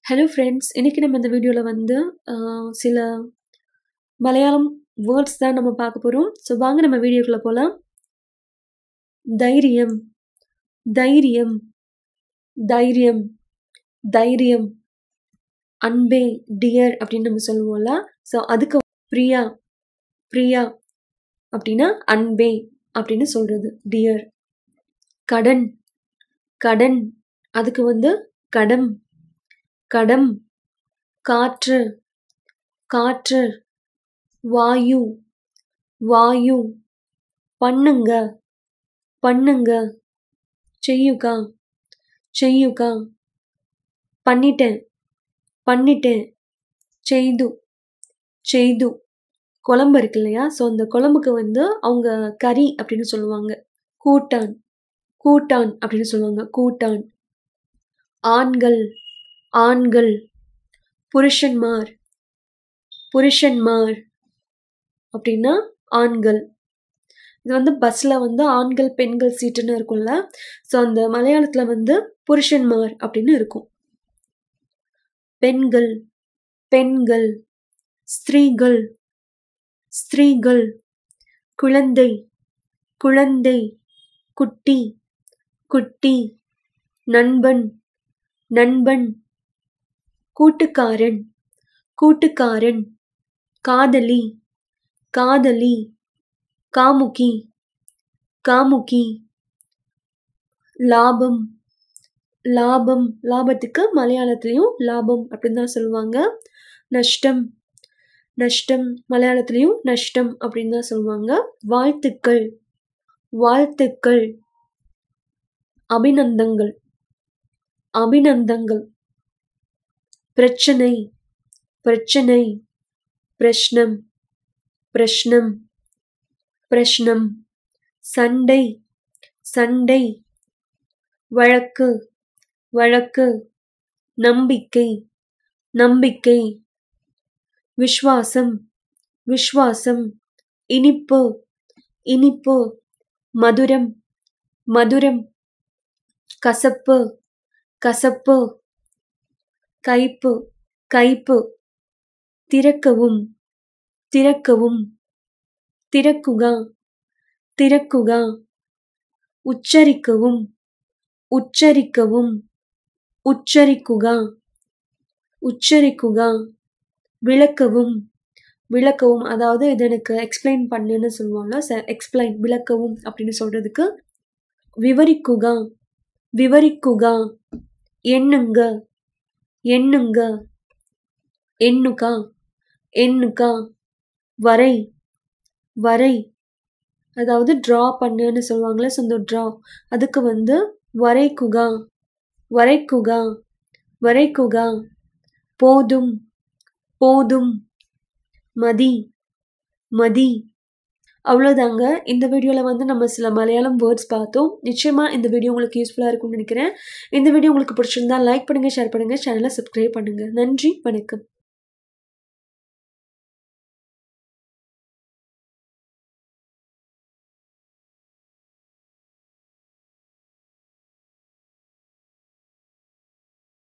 hello friends இன்றைக்கி நம்ம இந்த வீடியோவில் வந்து ஆ, சில மலையாளம் வேர்ட்ஸ் தான் நம்ம பார்க்க போகிறோம் ஸோ வாங்க நம்ம வீடியோக்குள்ளே போகலாம் தைரியம் தைரியம் தைரியம் தைரியம் அன்பே டியர் அப்படின்னு நம்ம சொல்லுவோம்ல ஸோ அதுக்கு பிரியா பிரியா அப்படின்னா அன்பே அப்படின்னு சொல்கிறது டியர் கடன் கடன் அதுக்கு வந்து கடம் கடம் காற்று காற்று வாயு வாயு பண்ணுங்க பண்ணுங்க செய்யுக்கா செய்யுக்கா பண்ணிட்டேன் பண்ணிட்டேன் செய்து செய்து குழம்பு இருக்கு இல்லையா ஸோ அந்த குழம்புக்கு வந்து அவங்க கறி அப்படின்னு சொல்லுவாங்க கூட்டான் கூட்டான் அப்படின்னு சொல்லுவாங்க கூட்டான் ஆண்கள் ஆண்கள் புருஷன்மார் புருஷன்மார் அப்படின்னா ஆண்கள் இது வந்து பஸ்ஸில் வந்து ஆண்கள் பெண்கள் சீட்டுன்னு இருக்கும்ல ஸோ அந்த மலையாளத்தில் வந்து புருஷன்மார் அப்படின்னு இருக்கும் பெண்கள் பெண்கள் ஸ்திரீகள் ஸ்திரீகள் குழந்தை குழந்தை குட்டி குட்டி நண்பன் நண்பன் கூட்டுக்காரன் கூட்டுக்காரன் காதலி காதலி காமுகி காமுகி லாபம் லாபம் லாபத்துக்கு மலையாளத்துலேயும் லாபம் அப்படின்னு தான் சொல்லுவாங்க நஷ்டம் நஷ்டம் மலையாளத்துலேயும் நஷ்டம் அப்படின்னு தான் சொல்லுவாங்க வாழ்த்துக்கள் வாழ்த்துக்கள் அபிநந்தங்கள் அபிநந்தங்கள் பிரச்சனை பிரச்சனை பிரஷ்னம் பிரஷ்னம் பிரஷ்னம் சண்டை சண்டை வழக்கு வழக்கு நம்பிக்கை நம்பிக்கை விஸ்வாசம் விஸ்வாசம் இனிப்பு இனிப்பு மதுரம் மதுரம் கசப்பு கசப்பு கைப்பு கைப்பு திறக்கவும் திறக்கவும் திறக்குக திறக்குக உச்சரிக்கவும் உச்சரிக்கவும் உச்சரிக்குக உச்சரிக்குக விளக்கவும் விளக்கவும் அதாவது இது எனக்கு எக்ஸ்பிளைன் பண்ணுன்னு சொல்லுவாங்க எக்ஸ்பிளைன் விளக்கவும் அப்படின்னு சொல்றதுக்கு விவரிக்குக விவரிக்குக எண்ணுங்க எண்ணுங்க எண்ணுக்கா எண்ணுக்கா வரை வரை அதாவது ட்ரா பண்ணுன்னு சொல்லுவாங்களே ஸோ இந்த ட்ரா அதுக்கு வந்து வரைக்குகா வரைக்குகா வரைக்குகா போதும் போதும் மதி மதி அவ்வளோதாங்க இந்த வீடியோவில் வந்து நம்ம சில மலையாளம் வேர்ட்ஸ் பார்த்தோம் நிச்சயமாக இந்த வீடியோ உங்களுக்கு யூஸ்ஃபுல்லாக இருக்கும்னு நினைக்கிறேன் இந்த வீடியோ உங்களுக்கு பிடிச்சிருந்தா லைக் பண்ணுங்கள் ஷேர் பண்ணுங்கள் சேனலை சப்ஸ்கிரைப் பண்ணுங்கள் நன்றி வணக்கம்